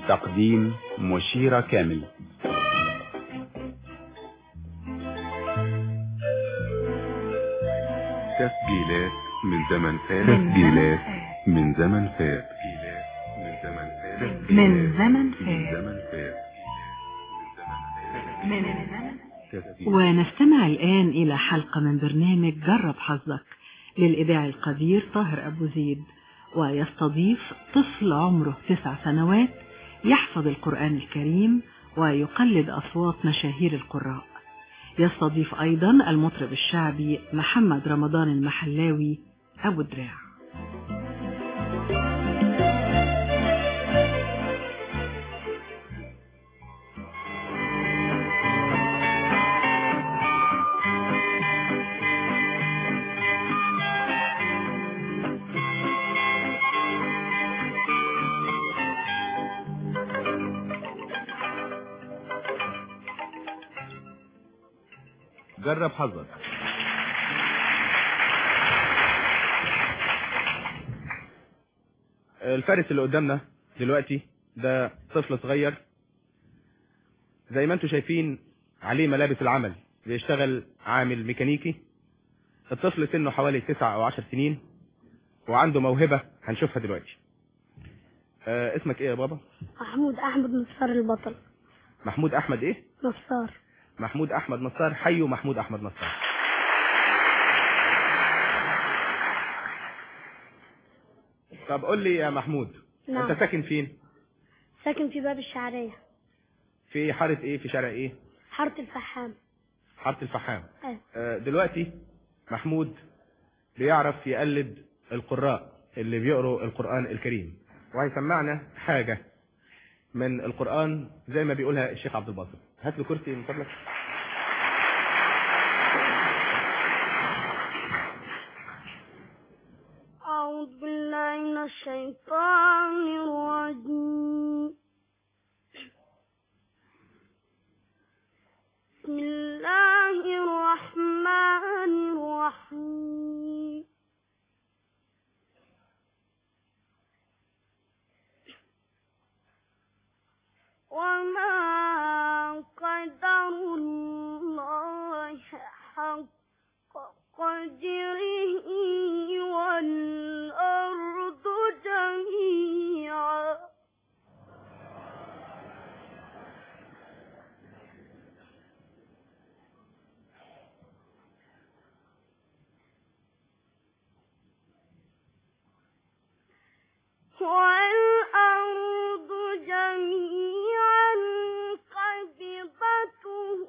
تقديم مشيرة كامل تسجيلات من زمن فات تسجيلات من زمن فات من زمن فات من زمن من فات زمن فات من زمن تسجيل ونستمع الآن إلى حلقة من برنامج جرب حظك للإذاعي القدير طاهر أبو زيد ويستضيف طفل عمره تسع سنوات يحفظ القرآن الكريم ويقلد أصوات مشاهير القراء يستضيف أيضا المطرب الشعبي محمد رمضان المحلاوي أبو دراع جرب حظك الفارس اللي قدامنا دلوقتي ده طفل صغير زي ما انتم شايفين عليه ملابس العمل بيشتغل عامل ميكانيكي الطفل سنه حوالي تسع او عشر سنين وعنده موهبة هنشوفها دلوقتي آه اسمك ايه يا بابا محمود احمد نصار البطل محمود احمد ايه نصار محمود احمد نصار حيو محمود احمد نصار طب قول لي يا محمود نعم. انت ساكن فين ساكن في باب الشعرية في حارة ايه في شارع ايه حارة الفحام حارة الفحام أيوة. آه، دلوقتي محمود بيعرف يقلد القراء اللي بيقروا القرآن الكريم وهيسمعنا حاجة من القرآن زي ما بيقولها الشيخ عبد الباسط هات له كرسي من فضلك أعوذ بالله من الشيطان الرجيم بسم الله الرحمن الرحيم وما قدر الله حق قدره والأرض جميعا والأرض جميعا قبضته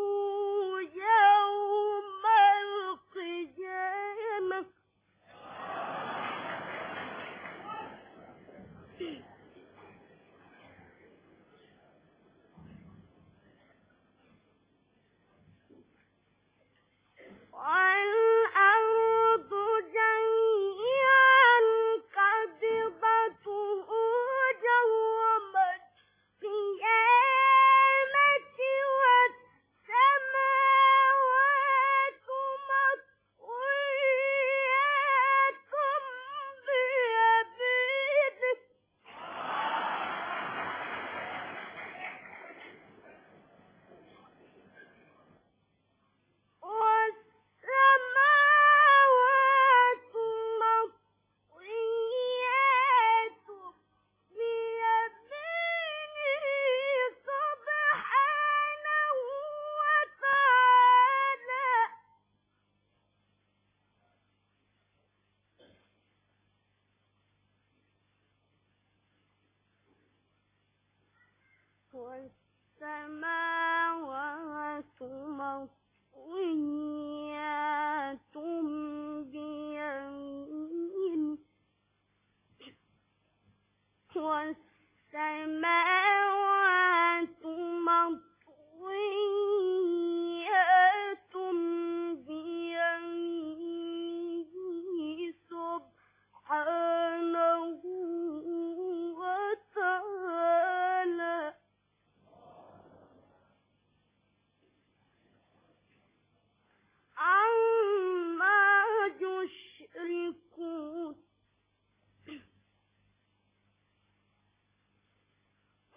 يوم القيامة والأرض جميعا قبضته يوم القيامة والسماوات مطويات بيمينه والسماوات مطويات بيمينه سبحانه وتعالى والسماوات مطويات بيمينه والسماوات مطويات بيمينه سبحانه وتعالى عما يشركون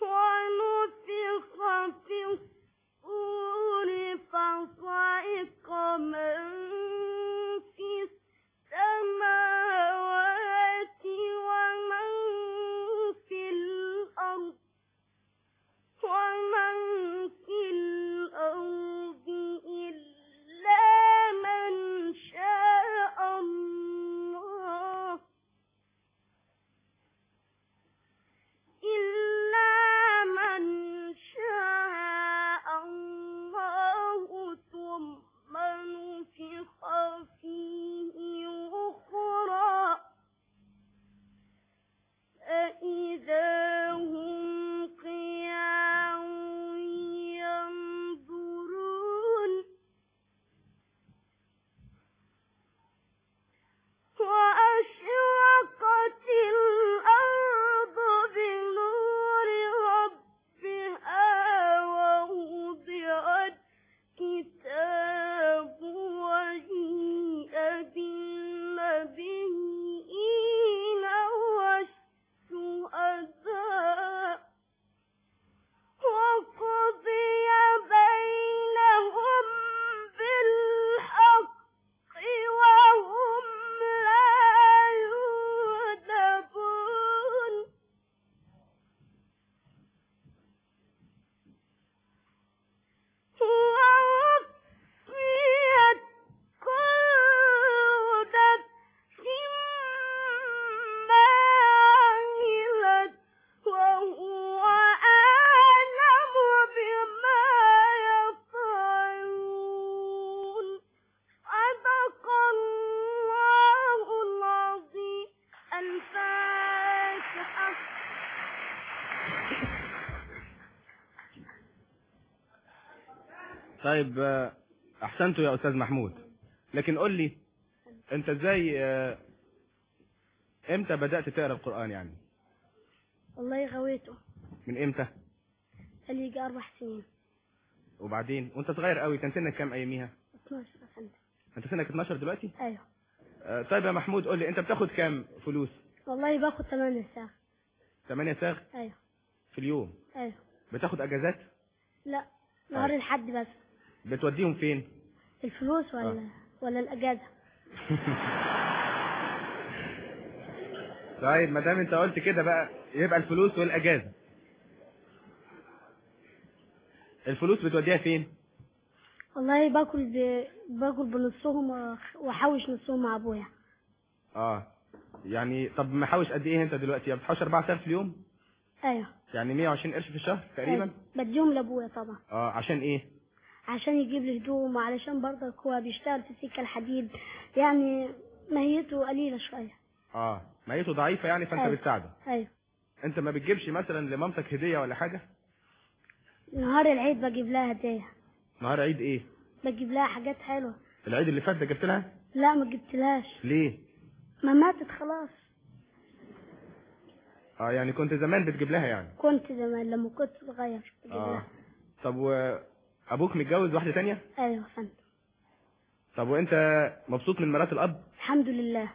طيب آه، احسنتوا يا استاذ محمود لكن قول لي انت ازاي آه، امتى بدأت تقرا القرآن يعني والله غويته من امتى قال لي يجي أربع سنين وبعدين وانت صغير قوي كان سنك كام اياميها 12 سنة انت سنك 12 دلوقتي أيوه آه، طيب يا محمود قول لي انت بتاخد كام فلوس والله باخد 8 ساعة 8 ساغ أيوه في اليوم أيوه بتاخد اجازات لا نهار أيوة. الحد بس بتوديهم فين الفلوس ولا آه. ولا الأجازة طيب ما دام انت قلت كده بقى يبقى الفلوس والاجازه الفلوس بتوديها فين والله باكل ب... باكل بنصهم وأخ- واحوش نصهم مع ابويا اه يعني طب محوش قد ايه انت دلوقتي يعني بتحوش 4 ساعات في اليوم ايوه يعني 120 قرش في الشهر تقريبا أيوة. بديهم لابويا طبعا اه عشان ايه عشان يجيب لي هدوم وعلشان برضك هو بيشتغل في سكة الحديد يعني مهيته قليلة شوية اه ميته ضعيفه يعني فانت أيوة. بتساعده ايوه انت ما بتجيبش مثلا لمامتك هديه ولا حاجه نهار العيد بجيب لها هدية نهار عيد ايه بجيب لها حاجات حلوة العيد اللي فات ده جبت لها لا ما جبتلهاش ليه ما ماتت خلاص اه يعني كنت زمان بتجيب لها يعني كنت زمان لما كنت صغير بجيب اه لها طب وابوك متجوز واحده تانية ايوه فهمت طب وانت مبسوط من مرات الاب الحمد لله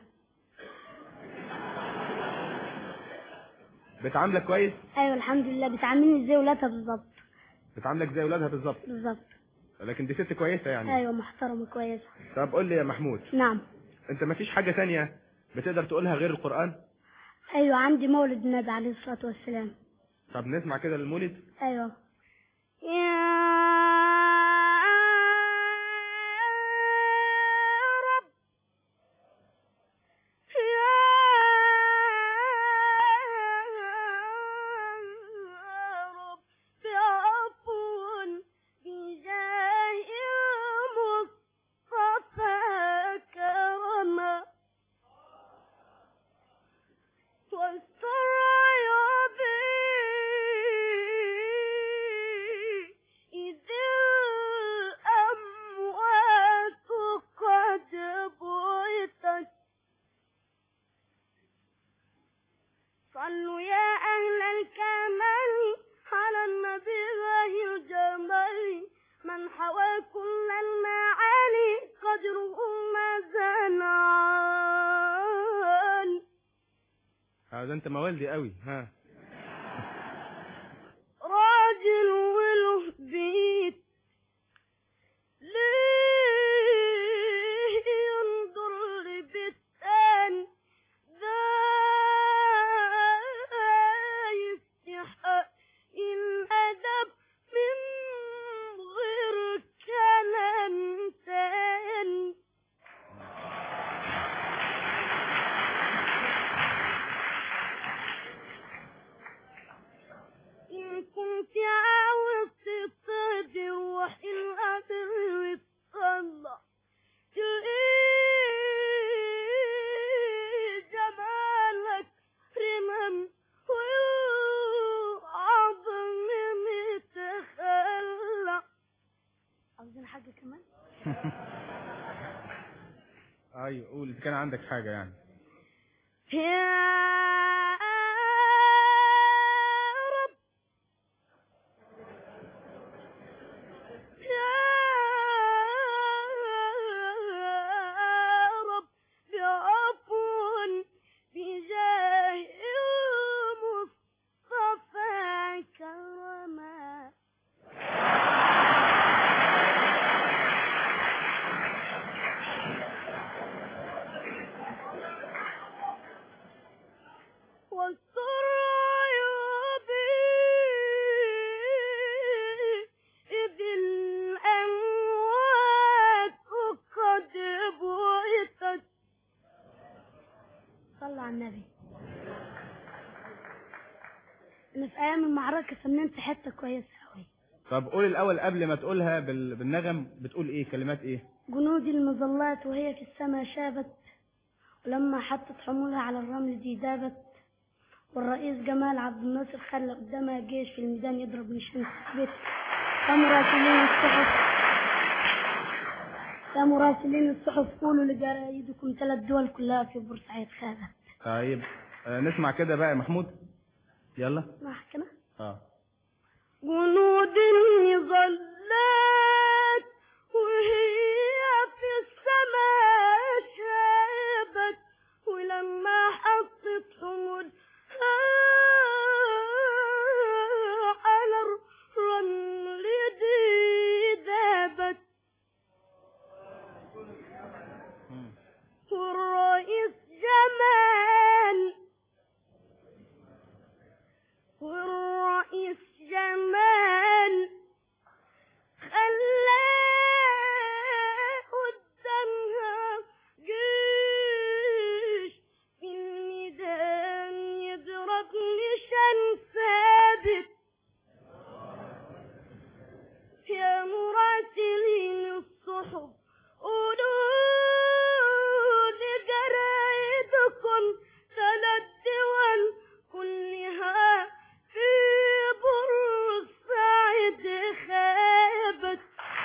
بتعاملك كويس ايوه الحمد لله بتعاملني زي ولادها بالظبط بتعاملك زي ولادها بالظبط بالظبط لكن دي ست كويسه يعني ايوه محترمة كويسة طب قول لي يا محمود نعم انت ما فيش حاجه تانية بتقدر تقولها غير القران ايوه عندي مولد النبي عليه الصلاة والسلام طب نسمع كده المولد ايوه رب يا رب بعفو بجاه المصطفى كرما واستر عيوبي إذ الأموات قد بعثت صلوا يا أهل الكمال على النبي ذاهي الجمال من حوى كل المعاني قدره ما زال هذا انت موالدي قوي ها راجل وله بيت ليه ينظر لبيت تاني ده يستحق الأدب من غير كلام تاني إن كنت عاوز تطير روح القبر وتطلع تلاقي جمالك رمم والعظم متخلع عاوزين حاجة كمان ايوه قول إذا كان عندك حاجه يعني يا رب يا رب بعفو بجاه المصطفى كرما واستر عيوبي إذ الأموات قد بعثت صلوا على النبي انا في ايام المعركة فننت حتة كويسة اوي طب قول الاول قبل ما تقولها بال... بالنغم بتقول ايه كلمات ايه جنودي المظلات وهي في السماء شابت ولما حطت حمولها على الرمل دي دابت والرئيس جمال عبد الناصر خلى قدامها جيش في الميدان يضرب نشان تثبت قام راسلين الصحف يا مراسلين الصحف قولوا لجرايدكم ثلاث دول كلها في بورسعيد خالد طيب آه، نسمع كده بقى يا محمود يلا ما كده اه جنود ظلت وهي في السماء شابت ولما حطت حمولها على الرمل دي ذابت والرئيس جمال والرئيس جمال خلاه قدامها جيش في الميدان يضرب نشان ثابت يا مراسلين الصحف قولوا لجرايدكم ثلاث دول كلها في بورسعيد خابت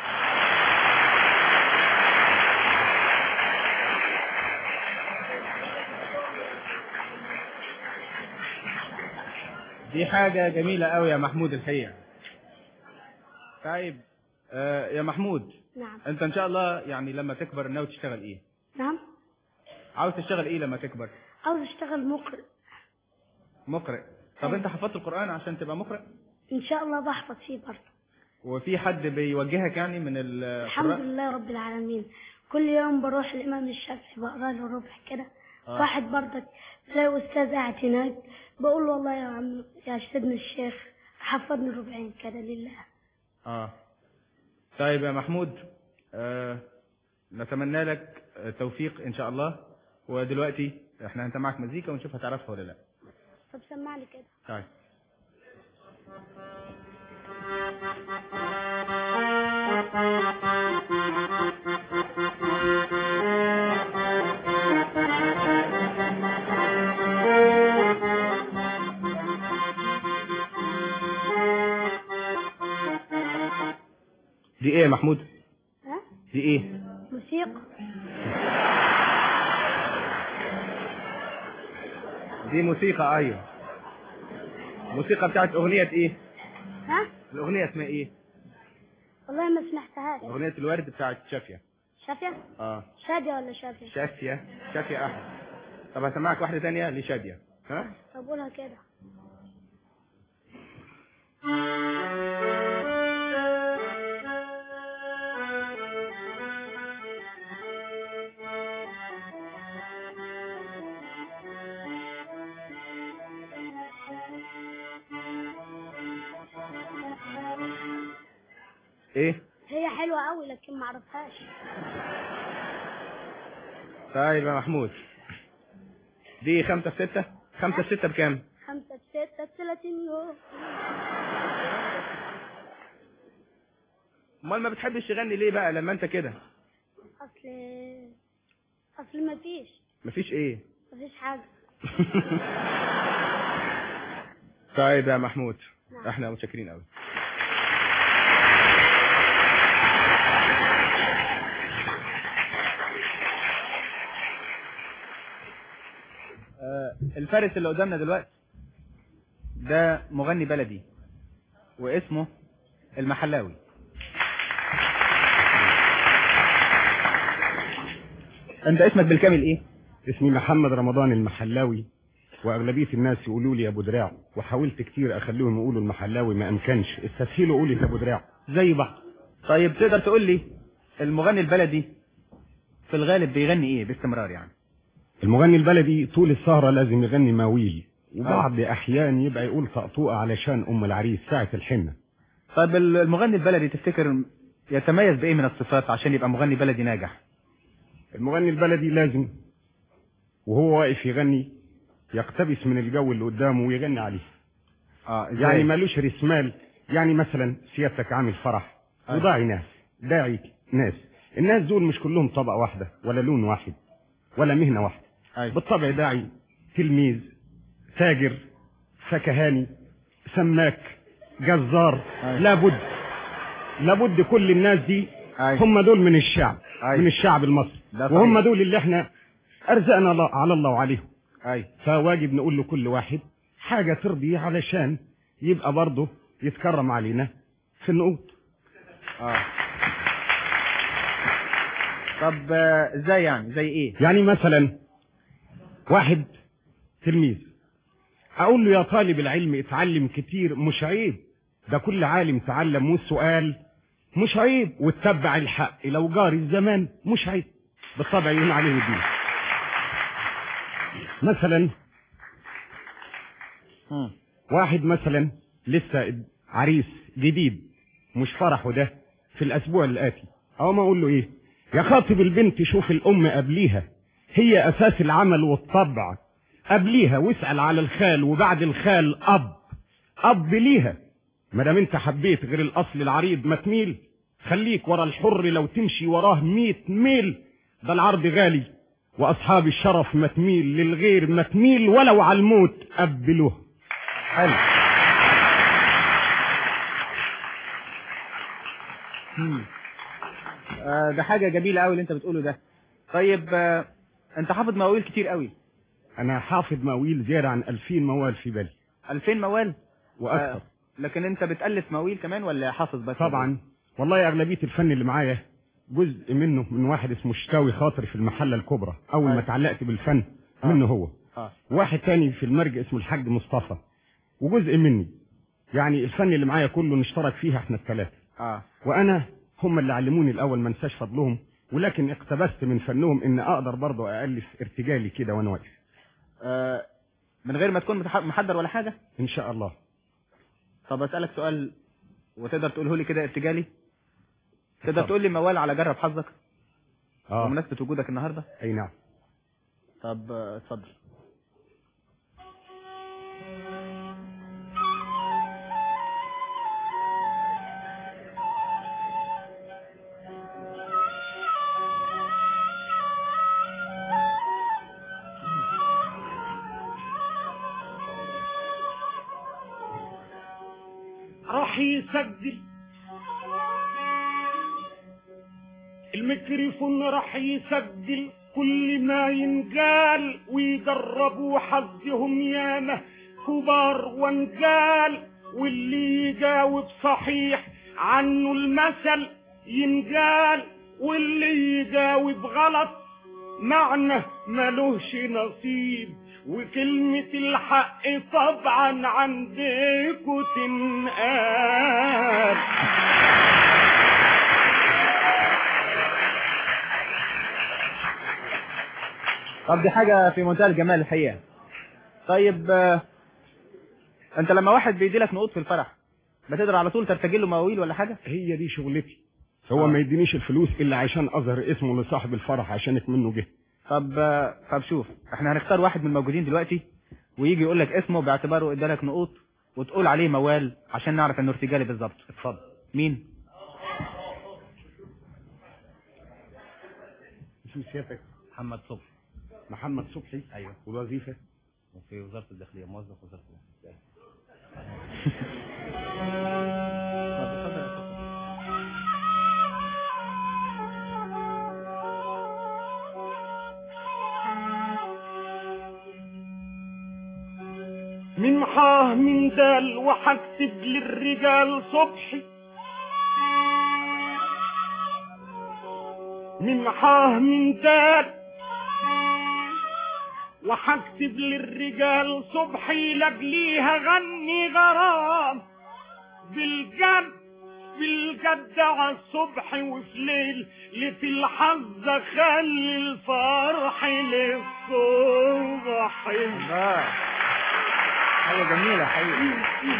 دي حاجة جميلة قوي يا محمود الحقيقة طيب آه يا محمود نعم انت ان شاء الله يعني لما تكبر ناوي تشتغل ايه نعم عاوز تشتغل ايه لما تكبر عاوز اشتغل مقرئ مقرئ طب انت حفظت القرآن عشان تبقى مقرئ ان شاء الله بحفظ فيه برضه وفي حد بيوجهك يعني من الحمد القراء لله رب العالمين كل يوم بروح الامام الشافعي بقرا له ربع كده آه. واحد برضك تلاقي استاذ قاعد هناك بقول له والله يا عم يا سيدنا الشيخ حفظني ربعين كده لله اه طيب يا محمود آه نتمنى لك آه، توفيق ان شاء الله ودلوقتي احنا انت معك مزيكا ونشوف هتعرفها ولا لا طب سمعني كده طيب دي ايه يا محمود ها دي ايه موسيقى دي موسيقى ايوه موسيقى بتاعت اغنية ايه ها الاغنية اسمها ايه والله ما سمعتهاش اغنية الورد بتاعت شافية شافية اه شادية ولا شافية شافية شافية احمد طب هسمعك واحدة تانية لشادية ها طب قولها كده ايه هي حلوة قوي لكن ما اعرفهاش طيب يا محمود دي خمسة في ستة خمسة في ستة بكام خمسة ستة ثلاثين يوم امال ما بتحبش تغني ليه بقى لما انت كده اصل اصل ما فيش مفيش ايه ما فيش حاجة طيب يا محمود نعم. احنا متشكرين قوي آه، الفارس اللي قدامنا دلوقتي ده مغني بلدي واسمه المحلاوي انت اسمك بالكامل ايه اسمي محمد رمضان المحلاوي واغلبيه الناس يقولوا لي ابو دراع وحاولت كتير اخليهم يقولوا المحلاوي ما امكنش استسهلوا قولي ابو دراع زي بعض طيب تقدر تقول لي المغني البلدي في الغالب بيغني ايه باستمرار يعني المغني البلدي طول السهره لازم يغني مواويل وبعض احيان يبقى يقول طقطوقه علشان ام العريس ساعه الحنه طيب المغني البلدي تفتكر يتميز بايه من الصفات عشان يبقى مغني بلدي ناجح المغني البلدي لازم وهو واقف يغني يقتبس من الجو اللي قدامه ويغني عليه اه إزاي؟ يعني مالوش رسمال يعني مثلا سيادتك عامل فرح أيوة. وداعي ناس داعي ناس الناس دول مش كلهم طبقة واحدة ولا لون واحد ولا مهنة واحدة أيوة. بالطبع داعي تلميذ تاجر فكهاني سماك جزار أيوة. لابد لابد كل الناس دي أيوة. هم دول من الشعب أي. من الشعب المصري ده صحيح. وهم دول اللي احنا ارزقنا الله- على الله وعليهم اي فواجب نقول لكل واحد حاجة ترضيه علشان يبقى برضه يتكرم علينا في النقود اه طب آه، ازاي يعني زي ايه يعني مثلا واحد تلميذ اقول له يا طالب العلم اتعلم كتير مش عيب ده كل عالم تعلم والسؤال مش عيب واتبع الحق لو جاري الزمان مش عيب بالطبع يهون عليه الدين مثلا مم. واحد مثلا لسه عريس جديد مش فرحه ده في الاسبوع الاتي او ما اقول له ايه يا خاطب البنت شوف الام قبليها هي اساس العمل والطبع قبليها واسال على الخال وبعد الخال اب اب ليها ما دام انت حبيت غير الاصل العريض ما تميل خليك ورا الحر لو تمشي وراه ميت ميل ده العرض غالي واصحاب الشرف ما تميل للغير ما تميل ولو على الموت قبلوه حلو مم. آه ده حاجة جميلة قوي اللي انت بتقوله ده طيب آه انت حافظ مواويل كتير قوي انا حافظ مواويل زيادة عن 2000 موال في بالي 2000 موال واكثر آه لكن انت بتألف مواويل كمان ولا حافظ بس طبعا والله اغلبية الفن اللي معايا جزء منه من واحد اسمه شتاوي خاطر في المحلة الكبرى اول ما أيوة. اتعلقت بالفن آه. منه هو اه واحد تاني في المرج اسمه الحاج مصطفى وجزء مني يعني الفن اللي معايا كله نشترك فيه احنا الثلاثة اه وانا هم اللي علموني الاول ما انساش فضلهم ولكن اقتبست من فنهم ان اقدر برضه الف ارتجالي كده وانا واقف آه، من غير ما تكون متح- محضر ولا حاجة ان شاء الله طب اسألك سؤال وتقدر تقوله لي كده ارتجالي تقدر اتفضل. تقول لي موال على جرب حظك اه بمناسبة وجودك النهاردة اي نعم طب آه، اتفضل راح يسجل الميكروفون راح يسجل كل ما ينقال ويجربوا حظهم ياما كبار ونقال واللي يجاوب صحيح عنه المثل ينقال واللي يجاوب غلط معنى ملوش نصيب وكلمة الحق طبعا عندكوا تنقال طب دي حاجة في منتهى الجمال الحقيقة طيب آه، انت لما واحد بيدي لك نقود في الفرح بتقدر على طول ترتجل له مواويل ولا حاجة هي دي شغلتي هو آه. ما يدينيش الفلوس الا عشان اظهر اسمه لصاحب الفرح عشانك منه جه طب آه، طب شوف احنا هنختار واحد من الموجودين دلوقتي ويجي يقول لك اسمه باعتباره ادالك نقود وتقول عليه موال عشان نعرف انه ارتجالي بالظبط اتفضل مين اسم سيادتك محمد صبحي محمد صبحي ايوه والوظيفه في وزارة الداخلية موظف وزارة الداخلية من محاه من دال وحكتب للرجال صبحي من محاه من دال وحكتب للرجال صبحي لاجليها غني غرام بالجد بالجد عالصبح وفي ليل ليلة الحظ خلي الفرح للصبح الله حاجة جميلة حقيقي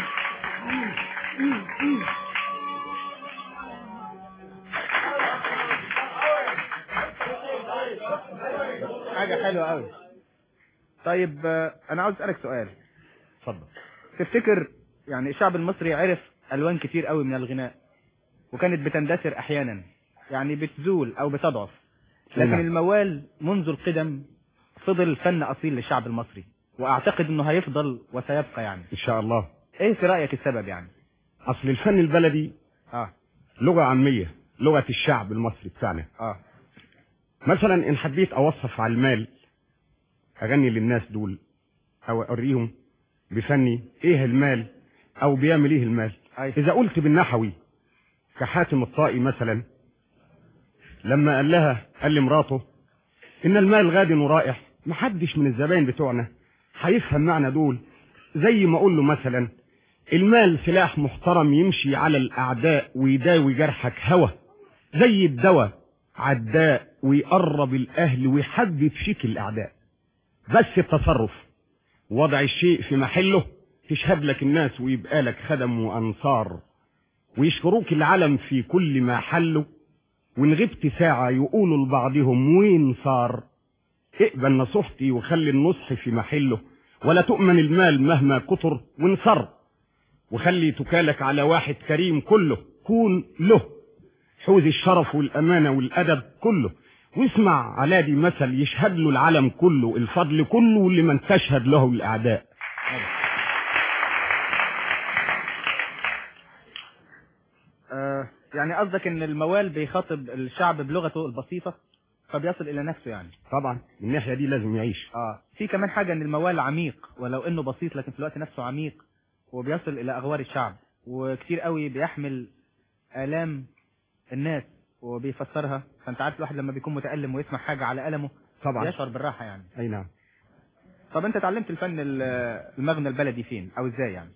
حاجة حلوة قوي طيب آه، انا عاوز اسألك سؤال اتفضل تفتكر يعني الشعب المصري عرف الوان كتير قوي من الغناء وكانت بتندثر احيانا يعني بتزول او بتضعف لكن نعم. الموال منذ القدم فضل فن اصيل للشعب المصري واعتقد انه هيفضل وسيبقى يعني ان شاء الله ايه في رايك السبب يعني اصل الفن البلدي اه لغة عامية لغة الشعب المصري بتاعنا اه مثلا ان حبيت اوصف على المال اغني للناس دول او اوريهم بفني ايه المال او بيعمل ايه المال أيوة. اذا قلت بالنحوي كحاتم الطائي مثلا لما قال لها قال لمراته ان المال غاد ورائح محدش من الزباين بتوعنا هيفهم معنى دول زي ما اقول له مثلا المال سلاح محترم يمشي على الاعداء ويداوي جرحك هوى زي الدواء عداء ويقرب الاهل ويحدد فيك الاعداء بس التصرف وضع الشيء في محله تشهد لك الناس ويبقى لك خدم وانصار ويشكروك العلم في كل ما حله وان غبت ساعة يقولوا لبعضهم وين صار اقبل نصيحتي وخلي النصح في محله ولا تؤمن المال مهما كتر وانصر وخلي تكالك على واحد كريم كله كون له حوز الشرف والأمانة والأدب كله واسمع على دي مثل يشهد له العالم كله الفضل كله لمن تشهد له الأعداء آه يعني قصدك ان الموال بيخاطب الشعب بلغته البسيطة فبيصل الى نفسه يعني طبعا من الناحية دي لازم يعيش اه في كمان حاجة ان الموال عميق ولو انه بسيط لكن في الوقت نفسه عميق وبيصل الى اغوار الشعب وكتير قوي بيحمل الام الناس وبيفسرها فانت عارف الواحد لما بيكون متألم ويسمع حاجة على ألمه طبعا بيشعر بالراحة يعني أي نعم طب انت اتعلمت الفن ال- المغنى البلدي فين او ازاي يعني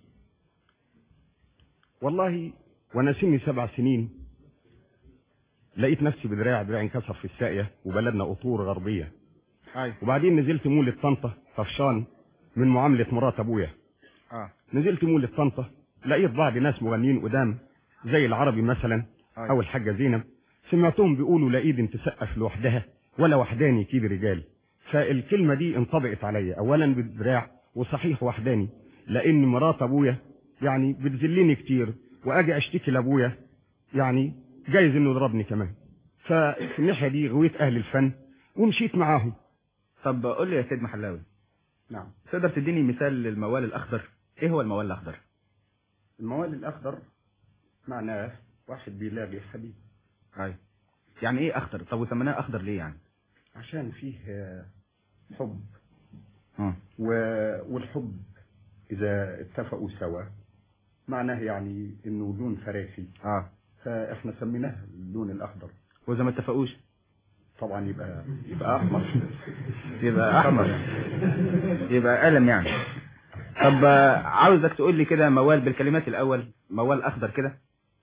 والله وانا سني سبع سنين لقيت نفسي بدراع دراعي انكسر في الساقية وبلدنا قطور غربية ايوه وبعدين نزلت مولة طنطا طفشان من معاملة مرات ابويا اه نزلت مولة طنطا لقيت بعض ناس مغنيين قدام زي العربي مثلا أيوة. او الحاجة زينب سمعتهم بيقولوا لا ايد تسقف لوحدها ولا وحداني كيد رجال فالكلمة دي انطبقت عليا اولا بالدراع وصحيح وحداني لان مرات ابويا يعني بتذلني كتير واجي اشتكي لابويا يعني جايز انه يضربني كمان ففي الناحية دي غويت اهل الفن ومشيت معاهم طب قول لي يا سيد محلاوي نعم تقدر تديني مثال للموال الاخضر ايه هو الموال الاخضر الموال الاخضر معناه واحد بيلاقي حبيب ايوه يعني ايه اخضر طب وسميناه اخضر ليه يعني عشان فيه آه، حب اه و... والحب إذا اتفقوا سوا معناه يعني إنه لون فراشي اه فإحنا سميناه اللون الأخضر واذا ما اتفقوش طبعا يبقى يبقى أحمر يبقى احمر يبقى قلم يعني طب آه، عاوزك تقول لي كده موال بالكلمات الاول موال اخضر كده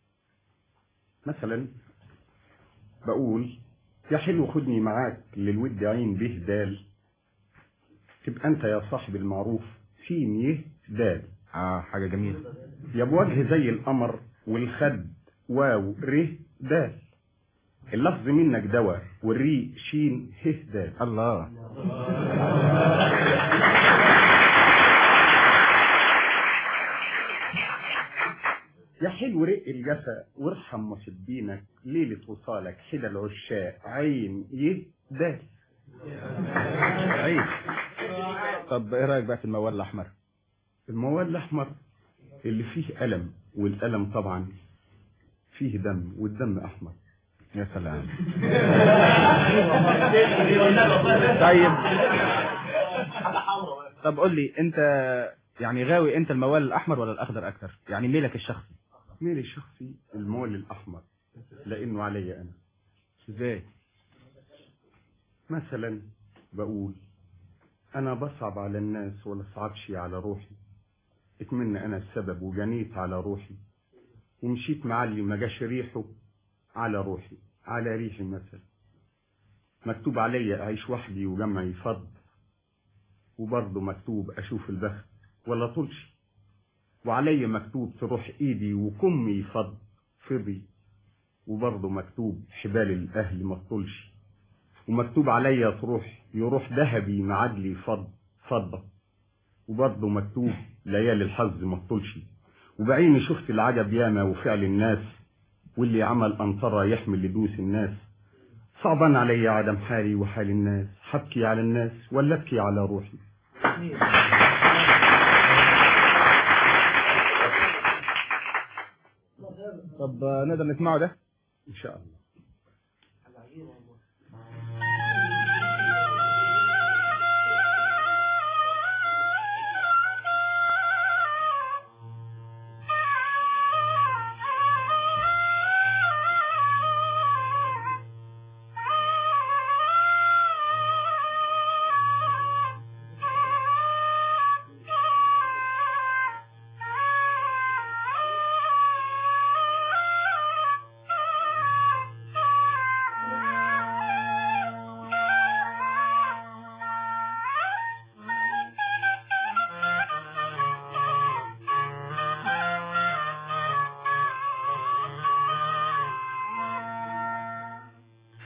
مثلا بقول يا حلو خدني معاك للود عين به دال تبقى أنت يا صاحب المعروف سين يه دال اه حاجة جميلة يا بوجه زي القمر والخد واو ره دال اللفظ منك دواء والري شين ه دال الله يا حلو رق الجفا وارحم محبينك ليلة وصالك حدى العشاق عين يه دال عيش طب ايه رايك بقى في الموال الاحمر الموال الأحمر اللي فيه ألم والألم طبعا فيه دم والدم أحمر يا سلام طيب طب قول لي انت يعني غاوي انت الموال الاحمر ولا الاخضر اكتر يعني ميلك الشخصي ميلي الشخصي الموال الأحمر لأنه علي أنا ازاي مثلا بقول أنا بصعب على الناس ولا صعبش على روحي اتمنى أنا السبب وجنيت على روحي ومشيت مع اللي ما جاش ريحه على روحي على ريحي مثلا مكتوب عليا أعيش وحدي وجمعي فض وبرضه مكتوب أشوف البخت ولا طولش وعليا مكتوب تروح إيدي وكمي فض فضي وبرضه مكتوب حبال الأهل ما تطولش ومكتوب عليا تروح يروح ذهبي معدلي فض فضة وبرضه مكتوب ليالي الحظ ما تطولش وبعيني شفت العجب ياما وفعل الناس واللي عمل أنطرة يحمل لدوس الناس صعبان عليا عدم حالي وحال الناس حبكي على الناس ولا ابكي على روحي طب آه، نقدر نسمعه ده إن شاء الله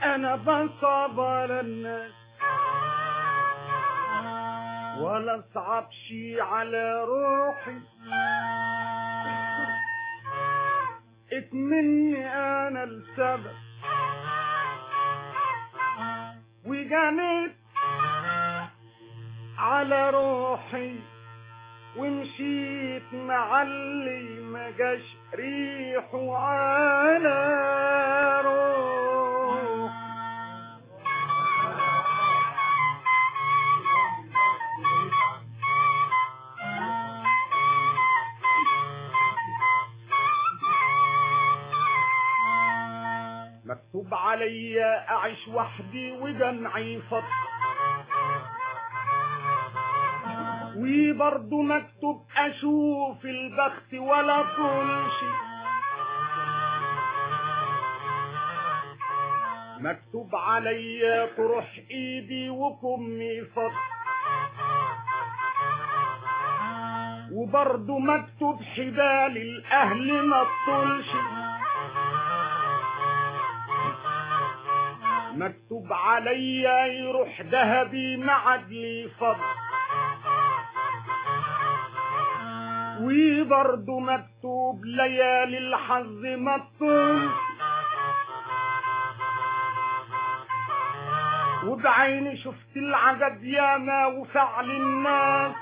انا بصعب على الناس ولا صعب شي على روحي اتمني انا السبب وجنيت على روحي ومشيت مع اللي ما جاش ريحه على روح مكتوب عليا اعيش وحدي ودمعي فض وبرضه مكتوب اشوف البخت ولا طولش مكتوب عليا تروح ايدي وكمي فض وبرضه مكتوب حبال الاهل ما تطولش مكتوب عليا يروح ذهبي ما عاد لي فضل وبرضه مكتوب ليالي الحظ ما تطول وبعيني شفت العجب ياما وفعل الناس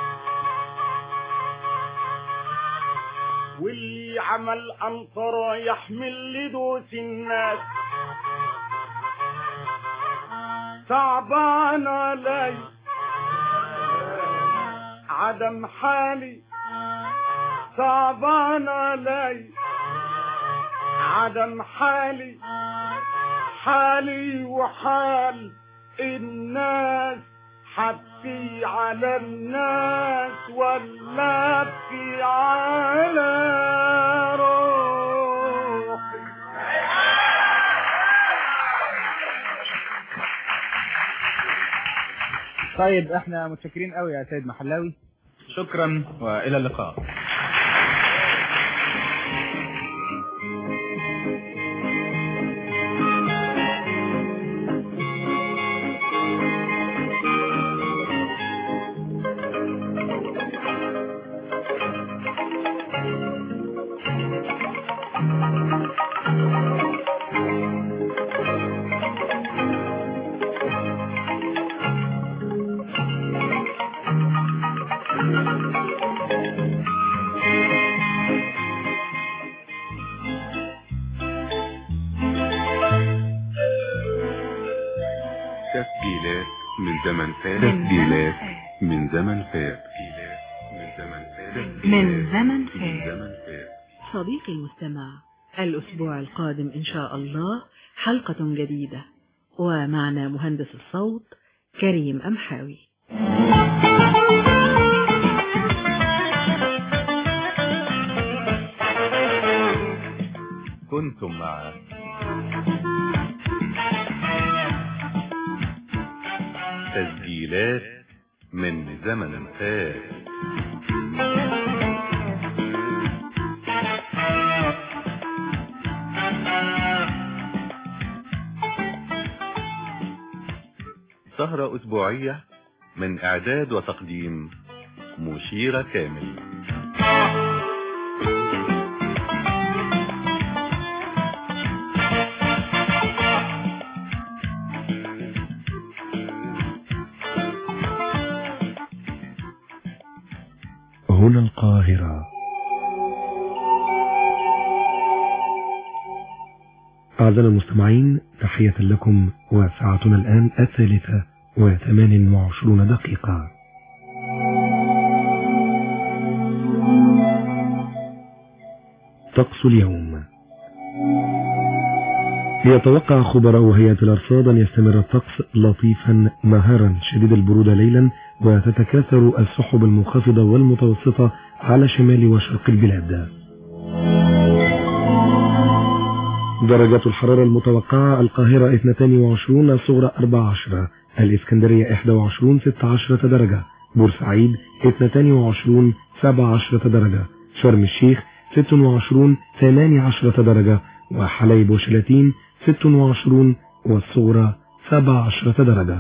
واللي عمل أنطرة يحمل لدوس الناس صعبان علي عدم حالي صعبان علي عدم حالي حالي وحال الناس حبكي على الناس ولا ابكي على روحي طيب احنا متشكرين قوي يا سيد محلاوي شكرا والى اللقاء تسجيلات من زمن فات تسجيلات من زمن فات تسجيلات من زمن فات من زمن من فات زمن فات صديقي المستمع الأسبوع القادم إن شاء الله حلقة جديدة ومعنا مهندس الصوت كريم أمحاوي كنتم مع تسجيلات من زمن فات سهرة أسبوعية من إعداد وتقديم مشيرة كامل هنا القاهرة أعزائنا المستمعين تحية لكم وساعتنا الآن الثالثة وثمان وعشرون دقيقة طقس اليوم يتوقع خبراء هيئة الأرصاد أن يستمر الطقس لطيفا نهارا شديد البرودة ليلا وتتكاثر السحب المنخفضة والمتوسطة على شمال وشرق البلاد درجات الحرارة المتوقعة القاهرة 22 الصغرى 14 الإسكندرية 21 16 درجة بورسعيد 22 17 درجة شرم الشيخ 26 18 درجة وحلايب وشلاتين 26 والصغرى سبع عشرة درجة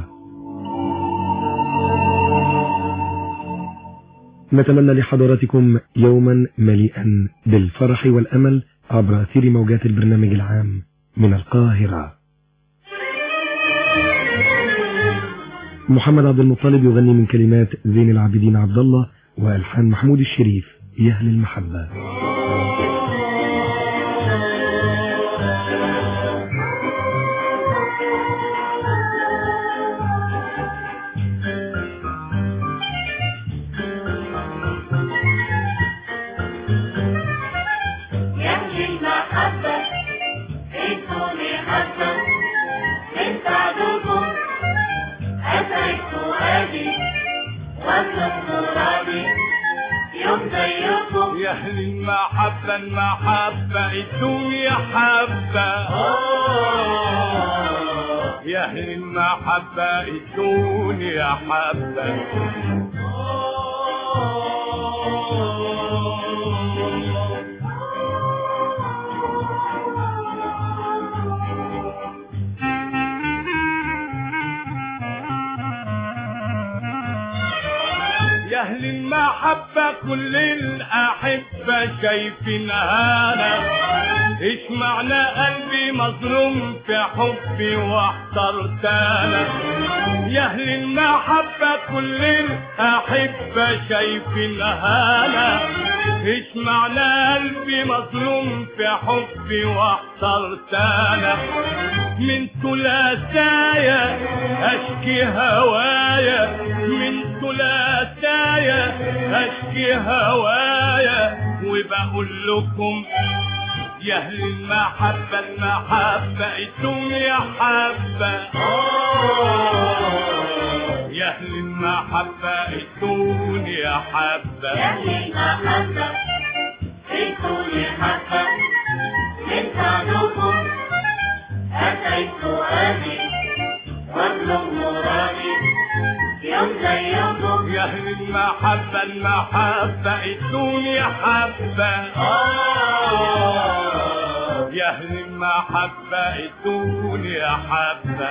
نتمنى لحضراتكم يوما مليئا بالفرح والأمل عبر أثير موجات البرنامج العام من القاهرة محمد عبد المطلب يغني من كلمات زين العابدين عبد الله وألحان محمود الشريف يهل المحبة يهدي المحبة انتم حبة من سعدكم أسعد فؤادي واطلب مرادي يوم زيكم يا اهل المحبة المحبة الدنيا حبة يا اهل المحبة الدنيا حبة يا اهل المحبة كل الاحبة شايفين انا ايش معنى قلبي مظلوم في حبي واحترت انا يا اهل المحبة كل الاحبة شايفين انا ايش معنى قلبي مظلوم في حبي واحترت انا من ثلاثايا اشكي هوايا من ثلاثايا اشكي هوايا وبقول لكم يا اهل المحبة المحبة الدنيا حبة يا اهل المحبة الدنيا حبة يهدي المحبة انتم حبة من سعدكم أسعد فؤادي واطلب مرادي يوم زيكم يا اهل المحبة المحبة الدنيا حبة يا اهل المحبة الدنيا حبة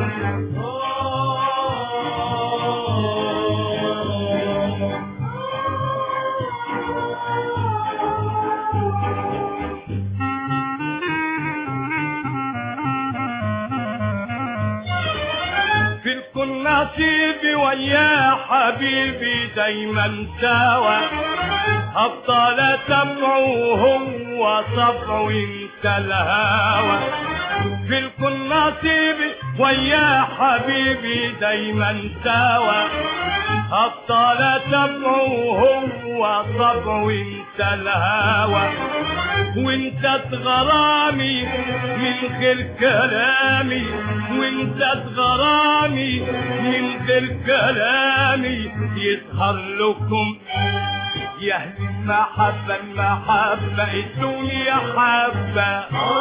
في الكل نصيبي ويا حبيبي دايما سوا أفضل تبعه هو صبع انت الهوى في الكل نصيبي ويا حبيبي دايما سوا أفضل تبعه هو صبع انت الهوى وانت غرامي من غير كلامي وانت غرامي من غير كلامي يظهر لكم يا اهل المحبة المحبة الدنيا حبة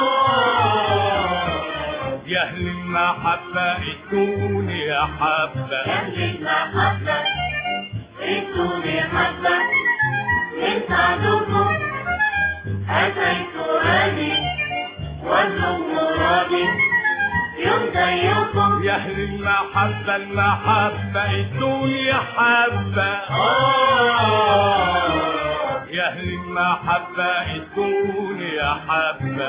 يا اهل المحبة الدنيا حبة يهدي المحبة انتم حبة من سعدكم أسعد فؤادي واطلب مرادي يوم زيكم يا اهل المحبة المحبة الدنيا حبة يا اهل المحبة الدنيا حبة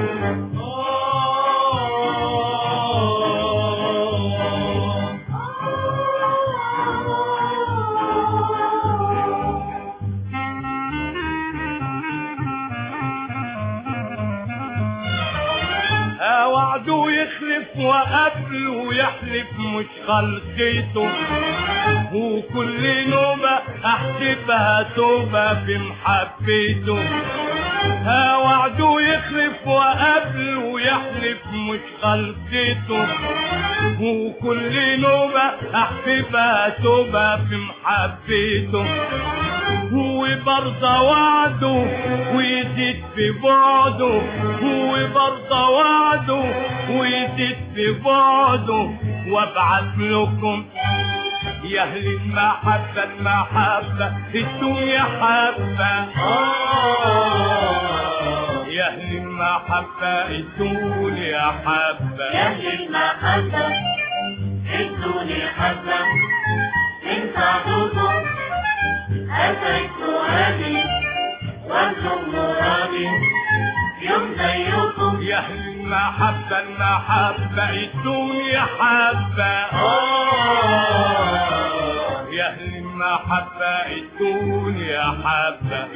ها وعده يخلف وقبله يحلف مش خلقيته وكل نوبة احسبها توبة في محبته ها وعده يخلف وقبله يحلف مش خلقيته وكل نوبة احسبها توبة في محبته هو برضه وعده ويزيد في بعده هو برضه وعده ويزيد في بعده وابعث لكم يا اهل المحبة المحبة الدنيا حبة يا يا أهل المحبة ادوني حبة يا أهل المحبة ادوني حبة من سعدكم أتيت سؤالي وأنتم مرادي يوم زيكم يا أهل المحبة المحبة ادوني حبة آه يا أهل المحبة ادوني حبة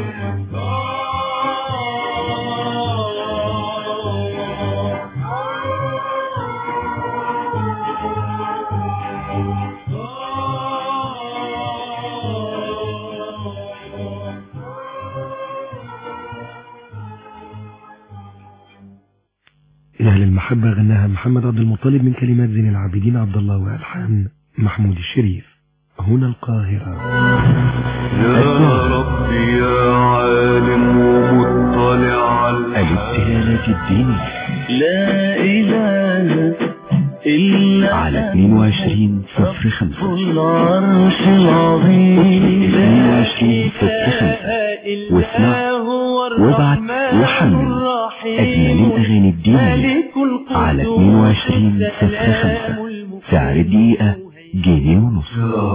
يا أهل المحبة غناها محمد عبد المطلب من كلمات زين العابدين عبد الله وألحان محمود الشريف هنا القاهرة يا ربي يا عالم ومطلع على الابتهالات الدينية لا إله إلا على 22 صفر 5 العرش العظيم 22 صفر 5 واسمع وابعت وحمل أجمل الأغاني الدينية على 22 صفر 5 سعر الدقيقة جنيه ونص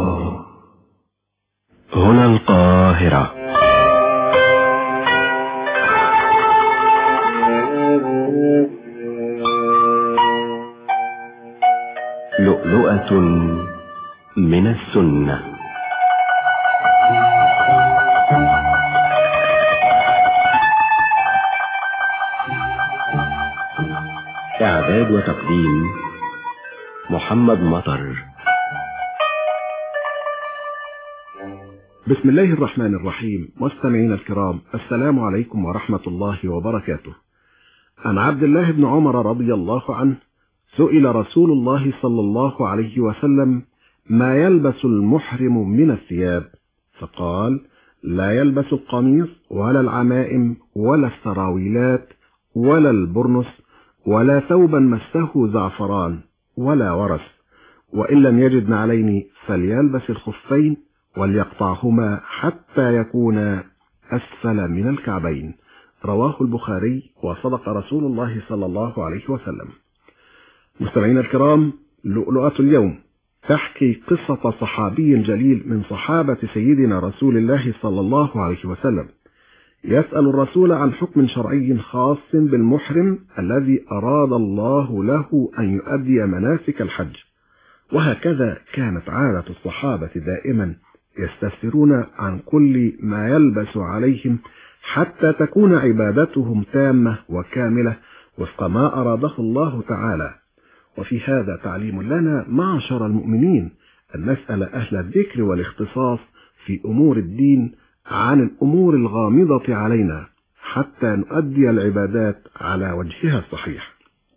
هنا القاهرة لؤلؤة من السنة إعداد وتقديم محمد مطر بسم الله الرحمن الرحيم مستمعينا الكرام السلام عليكم ورحمة الله وبركاته عن عبد الله بن عمر رضي الله عنه سئل رسول الله صلى الله عليه وسلم ما يلبس المحرم من الثياب فقال لا يلبس القميص ولا العمائم ولا السراويلات ولا البرنس ولا ثوبا مسه زعفران ولا ورس وإن لم يجد نعلين فليلبس الخفين وليقطعهما حتى يكونا أسفل من الكعبين رواه البخاري وصدق رسول الله صلى الله عليه وسلم مستمعينا الكرام لؤلؤة اليوم تحكي قصة صحابي جليل من صحابة سيدنا رسول الله صلى الله عليه وسلم يسأل الرسول عن حكم شرعي خاص بالمحرم الذي أراد الله له أن يؤدي مناسك الحج وهكذا كانت عادة الصحابة دائما يستفسرون عن كل ما يلبس عليهم حتى تكون عبادتهم تامة وكاملة وفق ما أراده الله تعالى وفي هذا تعليم لنا معشر المؤمنين أن نسأل أهل الذكر والاختصاص في أمور الدين عن الأمور الغامضة علينا حتى نؤدي العبادات على وجهها الصحيح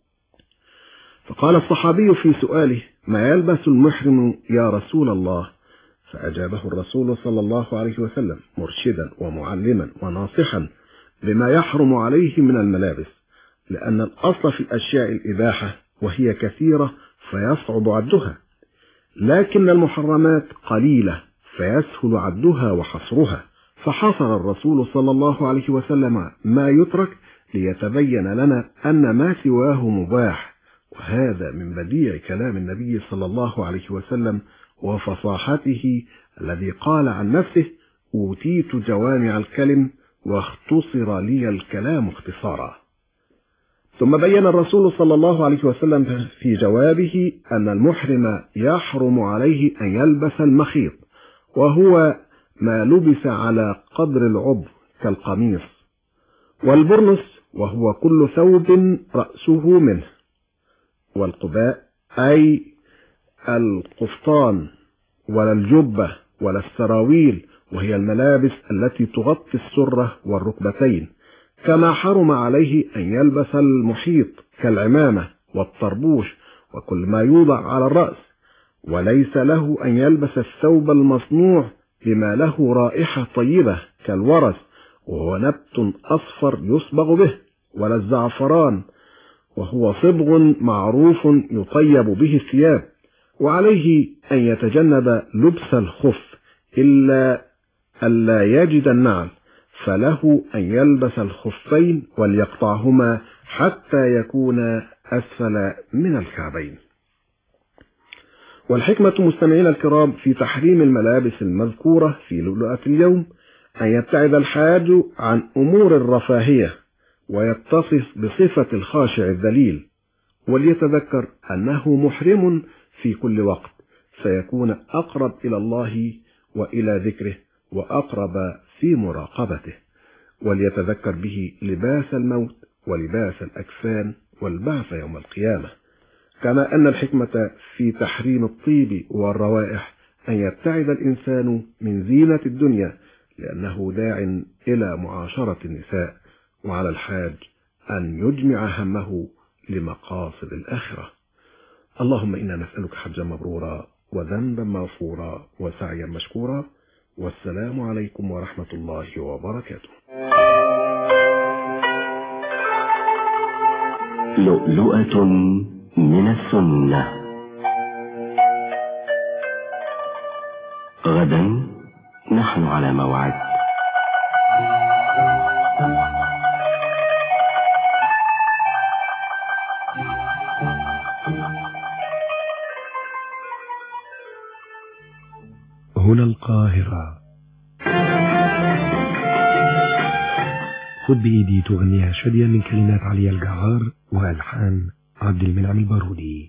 فقال الصحابي في سؤاله ما يلبس المحرم يا رسول الله فأجابه الرسول صلى الله عليه وسلم مرشدا ومعلما وناصحا بما يحرم عليه من الملابس لأن الأصل في الأشياء الإباحة وهي كثيرة فيصعب عدها لكن المحرمات قليلة فيسهل عدها وحصرها فحصر الرسول صلى الله عليه وسلم ما يترك ليتبين لنا أن ما سواه مباح وهذا من بديع كلام النبي صلى الله عليه وسلم وفصاحته الذي قال عن نفسه أوتيت جوامع الكلم واختصر لي الكلام اختصارا ثم بين الرسول صلى الله عليه وسلم في جوابه أن المحرم يحرم عليه أن يلبس المخيط وهو ما لبس على قدر العضو كالقميص والبرنس وهو كل ثوب رأسه منه والقباء أي القفطان ولا الجبة ولا السراويل وهي الملابس التي تغطي السرة والركبتين كما حرم عليه أن يلبس المحيط كالعمامة والطربوش وكل ما يوضع على الرأس وليس له أن يلبس الثوب المصنوع بما له رائحة طيبة كالورس وهو نبت أصفر يصبغ به ولا الزعفران وهو صبغ معروف يطيب به الثياب وعليه أن يتجنب لبس الخف إلا ألا يجد النعل فله أن يلبس الخفين وليقطعهما حتى يكون أسفل من الكعبين والحكمة مستمعين الكرام في تحريم الملابس المذكورة في لؤلؤة اليوم أن يبتعد الحاج عن أمور الرفاهية ويتصف بصفة الخاشع الذليل وليتذكر أنه محرم في كل وقت فيكون أقرب إلى الله وإلى ذكره وأقرب في مراقبته وليتذكر به لباس الموت ولباس الأكفان والبعث يوم القيامة كما أن الحكمة في تحريم الطيب والروائح أن يبتعد الإنسان من زينة الدنيا لأنه داع إلى معاشرة النساء وعلى الحاج أن يجمع همه لمقاصد الآخرة اللهم إنا نسألك حجا مبرورا وذنبا مغفورا وسعيا مشكورا والسلام عليكم ورحمة الله وبركاته لؤلؤة من السنة غدا نحن على موعد هنا القاهرة خذ بإيدي تغنيها شادية من كلمات علي الجعار وألحان عبد المنعم البارودي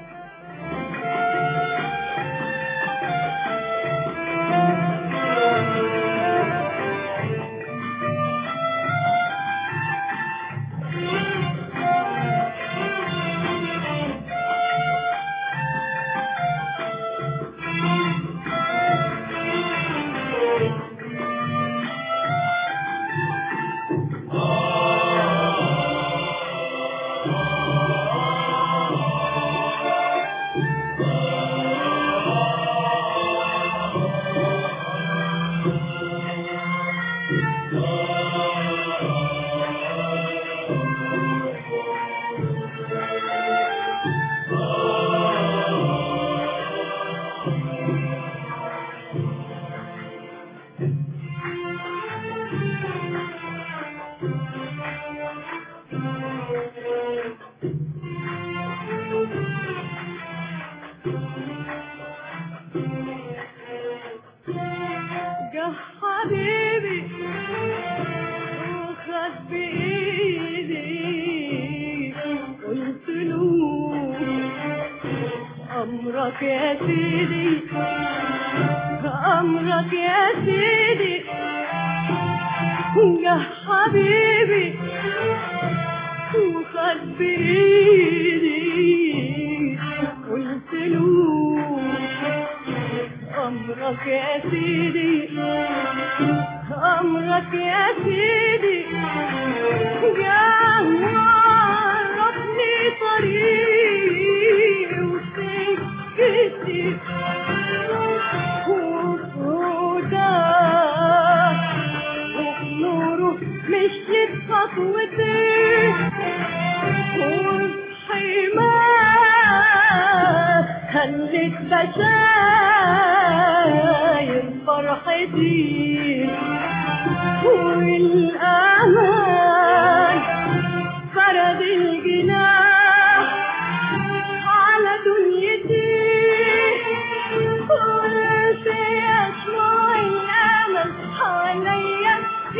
جه حبيبي وخد بإيدي قلت له أمرك يا سيدي أمرك يا سيدي جه حبيبي وخد بإيدي قلت له أمرك يا سيدي أمرك يا سيدي عرفني طريقي وسكتي وفوده ونوره مشيت خطوتي وبحماه خلت بشاير فرحتي والأمان فرد الجناح على دنيتي قلت يسمع الأمل حواليا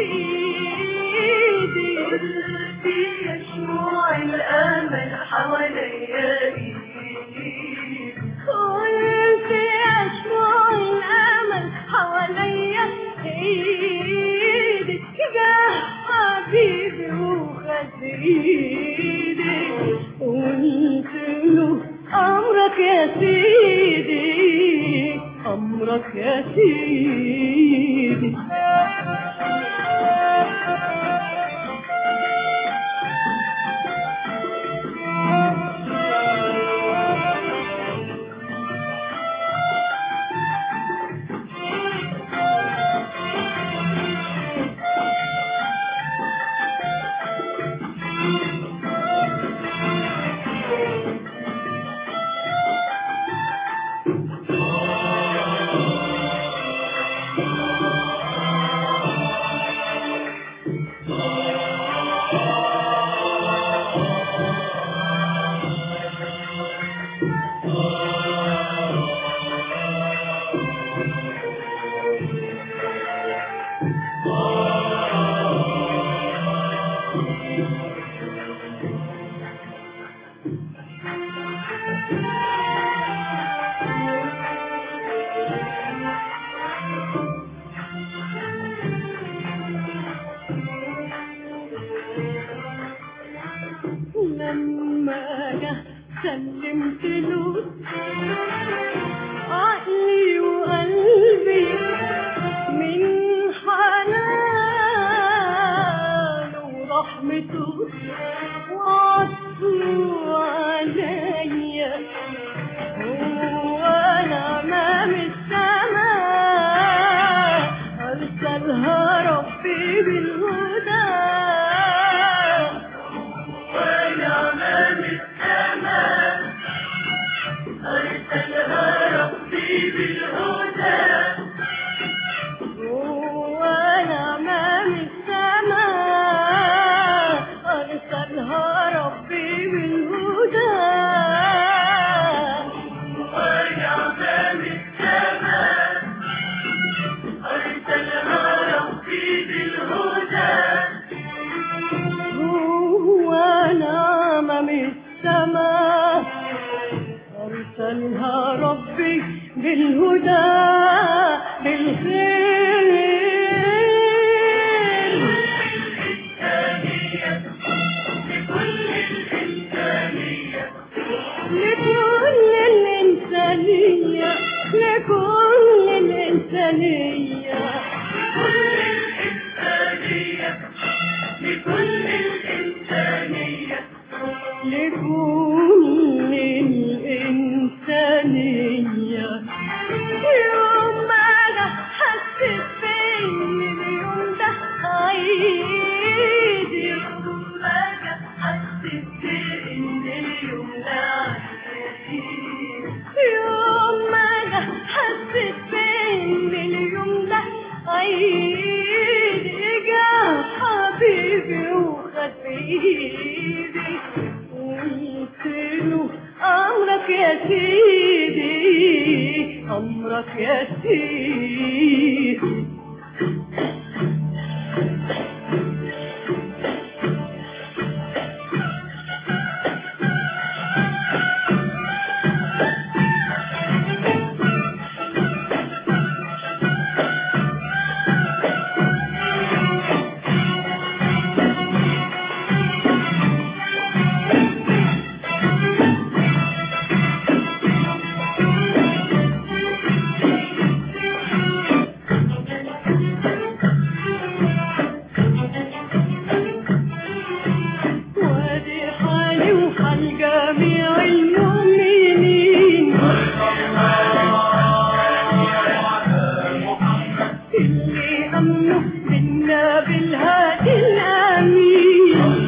ايدي قلت يسمع الأمل حواليا ايدي قلت يسمع الأمل حواليا ايدي جه حبيبي وخد ايدي قلت له أمرك يا سيدي أمرك يا سيدي انا سلمت له عقلي وقلبي من حنانه ورحمته وعطفه عليا هو نعمة السماء أرسلها ربي بالهدى ونعمة السماء أرسلها ربي بالهدى ونعمة السماء أرسلها ربي بالهدى ونعمة السماء أرسلها ربي بالهدى هو نعمة السماء أرسلها ربي بالهدى بالخير لكل الإنسانية لكل الإنسانية لكل الإنسانية لكل الإنسانية يوم ما أنا حسيت بإن اليوم ده عيد يوم ما أنا حسيت بإن اليوم ده عيد يوم ما أنا حسيت بإن اليوم ده عيد إجا حبيبي وخد بإيدي قلت له أمرك يا سيدي أمرك يا سيدي وادي حالي وحال جميع المؤمنين اللي أمنوا منا بالهادي الأمين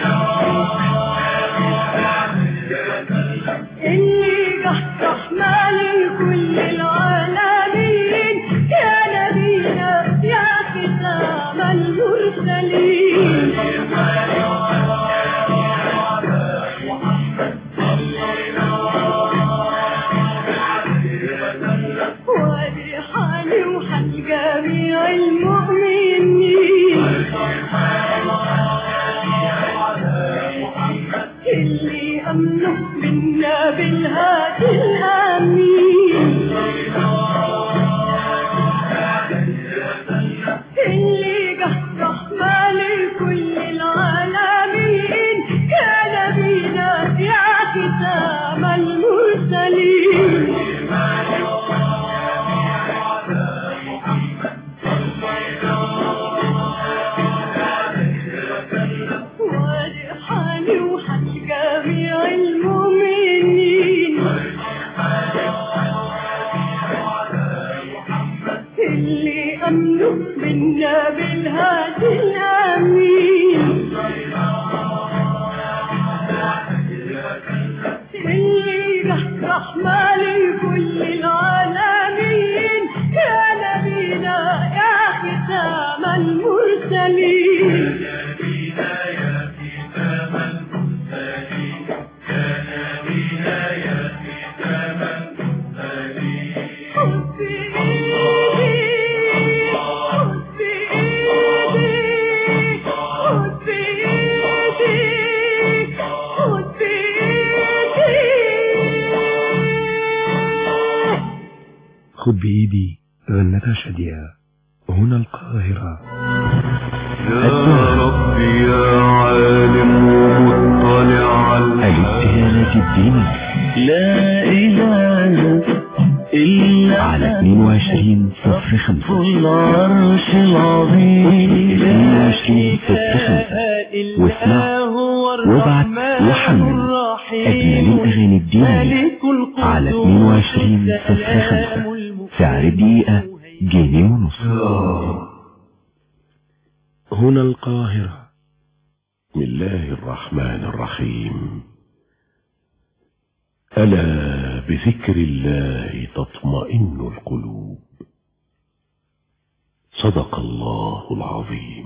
اللي جه رحمة لكل العالمين يا نبينا يا ختام المرسلين وادي حالي وحال جميع المؤمنين اللي أمنوا منا بالهادي الأمين اللي جه رحمة لكل العالمين يا نبينا يا ختام المرسلين وادي حالي وحال جميع المؤمنين اللي أمنوا منا بالهادي الأمين اللي جه رحمة لكل العالمين يا نبينا يا ختام المرسلين خذ بإيدي خذ بإيدي خذ بإيدي خذ بإيدي خذ بإيدي غنتها شادية هنا القاهرة يا رب يا عالم ومطلع على الابتهالات الدينية لا إله إلا على 22 صفر 5 العرش العظيم 22 صفر 5 واسمع وابعت وحمل أجمل الأغاني الدينية على 22 صفر 5 سعر الدقيقة جنيه ونص هنا القاهرة بسم الله الرحمن الرحيم ألا بذكر الله تطمئن القلوب صدق الله العظيم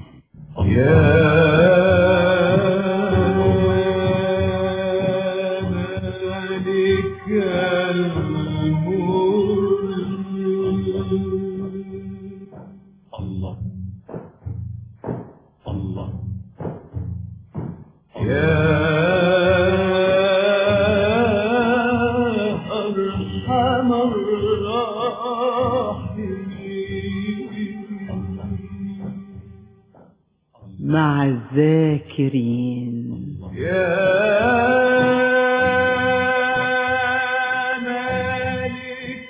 الله الله أرحم الراحمين مع الذاكرين يا مالك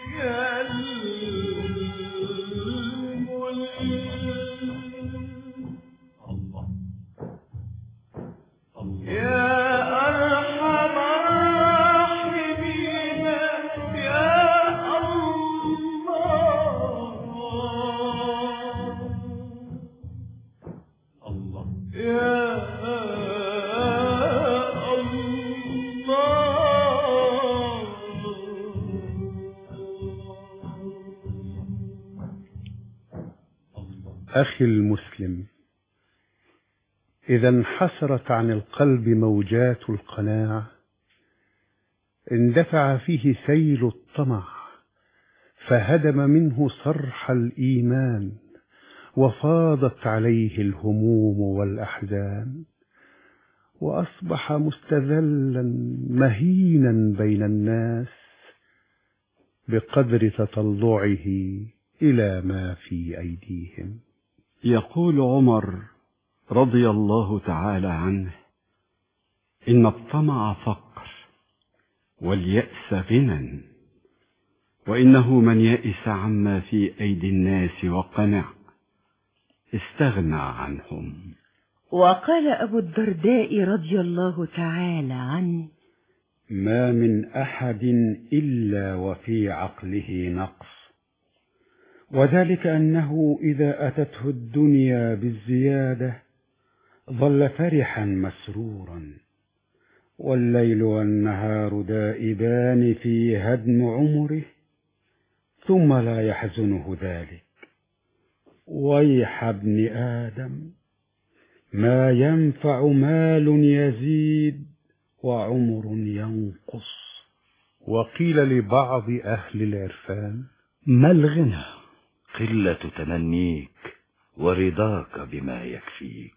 الملك يا أرحم الراحمين يا الله يا أخي المسلم إذا انحسرت عن القلب موجات القناعة اندفع فيه سيل الطمع فهدم منه صرح الإيمان وفاضت عليه الهموم والأحزان وأصبح مستذلا مهينا بين الناس بقدر تطلعه إلى ما في أيديهم يقول عمر رضي الله تعالى عنه إن الطمع فقر واليأس غنى وإنه من يئس عما في أيدي الناس وقنع استغنى عنهم وقال أبو الدرداء رضي الله تعالى عنه ما من أحد إلا وفي عقله نقص وذلك أنه إذا أتته الدنيا بالزيادة ظل فرحا مسرورا والليل والنهار دائبان في هدم عمره ثم لا يحزنه ذلك ويح ابن آدم ما ينفع مال يزيد وعمر ينقص وقيل لبعض أهل العرفان ما الغنى قلة تمنيك ورضاك بما يكفيك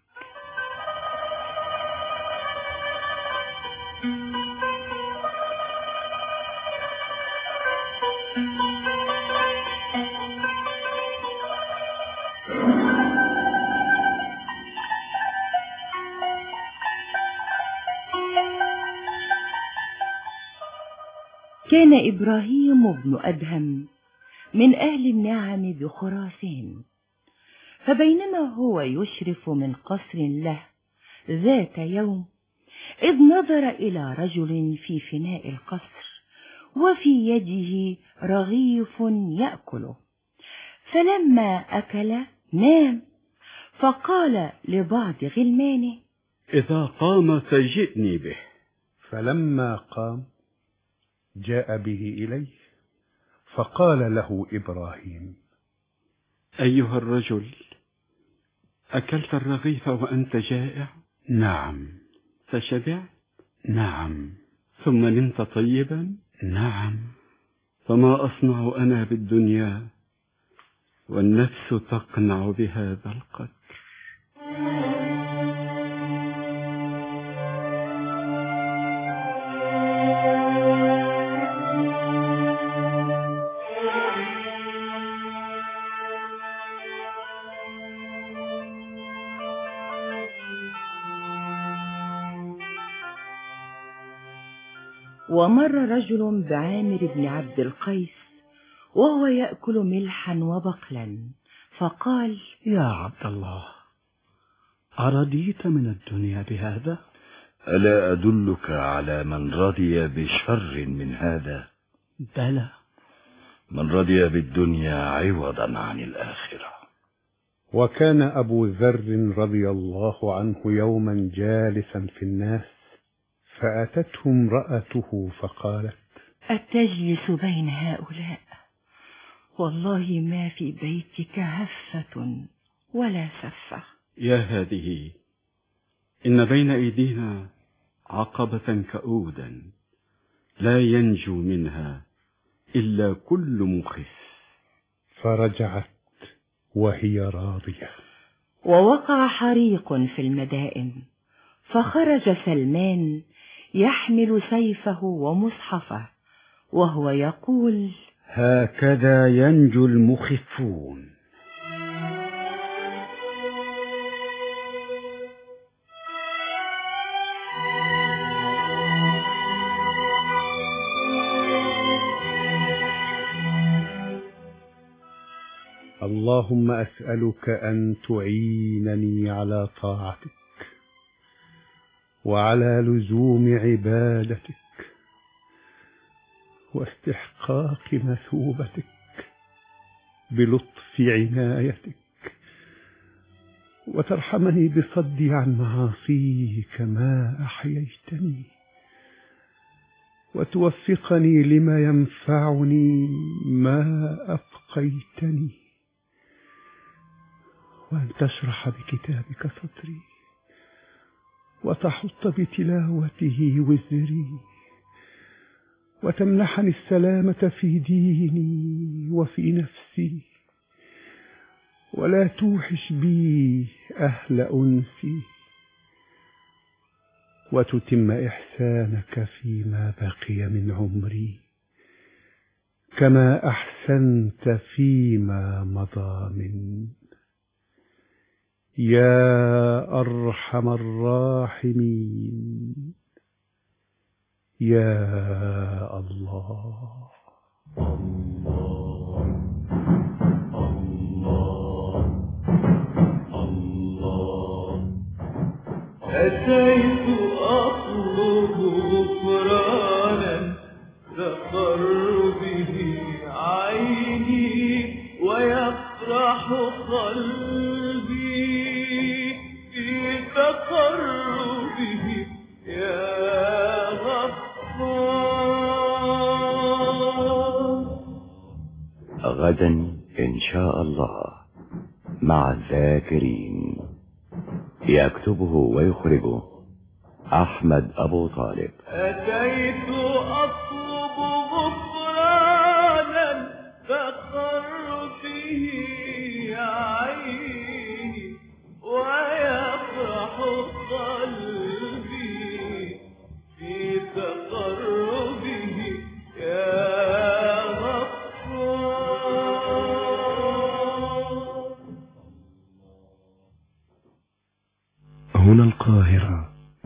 كان إبراهيم بن أدهم من أهل النعم بخراسان فبينما هو يشرف من قصر له ذات يوم إذ نظر إلى رجل في فناء القصر وفي يده رغيف يأكله فلما أكل نام فقال لبعض غلمانه إذا قام فجئني به فلما قام جاء به إليه فقال له إبراهيم أيها الرجل أكلت الرغيف وأنت جائع نعم فشبعت نعم ثم نمت طيبا نعم فما أصنع أنا بالدنيا والنفس تقنع بهذا القدر ومر رجل بعامر بن عبد القيس وهو يأكل ملحا وبقلا فقال يا عبد الله أرضيت من الدنيا بهذا ألا أدلك على من رضي بشر من هذا بلى من رضي بالدنيا عوضا عن الآخرة وكان أبو ذر رضي الله عنه يوما جالسا في الناس فأتته امرأته فقالت أتجلس بين هؤلاء والله ما في بيتك هفة ولا سفة يا هذه إن بين أيدينا عقبة كؤودا لا ينجو منها إلا كل مخف فرجعت وهي راضية ووقع حريق في المدائن فخرج سلمان يحمل سيفه ومصحفه وهو يقول هكذا ينجو المخفون اللهم أسألك أن تعينني على طاعتك وعلى لزوم عبادتك واستحقاق مثوبتك بلطف عنايتك وترحمني بصدي عن معاصيك ما أحييتني وتوفقني لما ينفعني ما أبقيتني وأن تشرح بكتابك صدري وتحط بتلاوته وزري وتمنحني السلامة في ديني وفي نفسي ولا توحش بي أهل أنسي وتتم إحسانك فيما بقي من عمري كما أحسنت فيما مضى من يا أرحم الراحمين يا الله أتيت أطلب غفرانا تقر به عيني ويفرح قلبي في تقربه يا غفار غدا إن شاء الله مع الذاكرين يكتبه ويخرجه أحمد أبو طالب أتيت أطلب غفرانا تقر به عيني ويفرح قلبي في تقربه يا غفار هنا القاهرة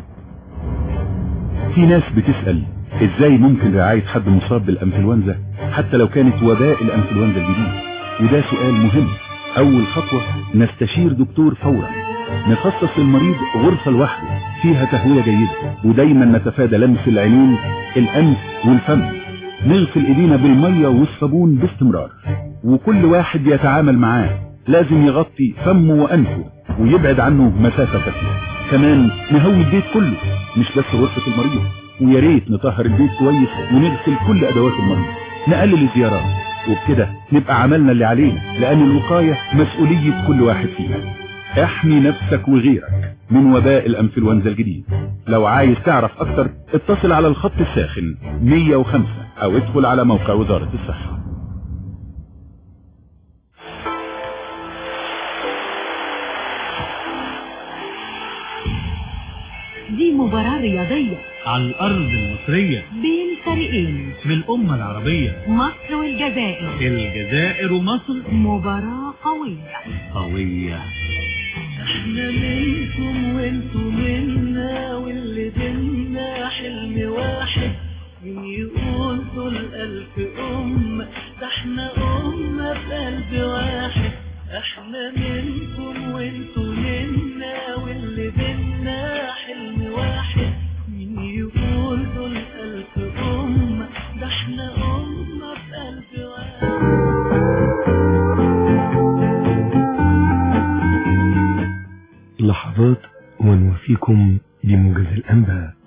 في ناس بتسأل ازاي ممكن رعاية حد مصاب بالانفلونزا حتى لو كانت وباء الانفلونزا الجديد وده سؤال مهم اول خطوة نستشير دكتور فورا نخصص للمريض غرفة لوحده فيها تهوية جيدة ودايما نتفادى لمس العينين الانف والفم نغسل ايدينا بالمية والصابون باستمرار وكل واحد يتعامل معاه لازم يغطي فمه وانفه ويبعد عنه مسافة كافية كمان نهوي البيت كله مش بس غرفة المريض ويا ريت نطهر البيت كويس ونغسل كل ادوات المريض نقلل الزيارات وبكده نبقى عملنا اللي علينا لان الوقاية مسؤولية كل واحد فينا احمي نفسك وغيرك من وباء الانفلونزا الجديد لو عايز تعرف اكتر اتصل على الخط الساخن 105 او ادخل على موقع وزارة الصحة دي مباراة رياضية على الأرض المصرية بين فريقين من الأمة العربية مصر والجزائر الجزائر ومصر مباراة قوية قوية احنا منكم وانتوا منا واللي بينا حلم واحد من يقول دول ألف أمة ده احنا أمة بقلب واحد احنا منكم وانتوا منا واللي بينا حلم واحد مين يقول دول ألف أمة ده احنا أمة بقلب واحد لحظات ونوفيكم بموجز الأنباء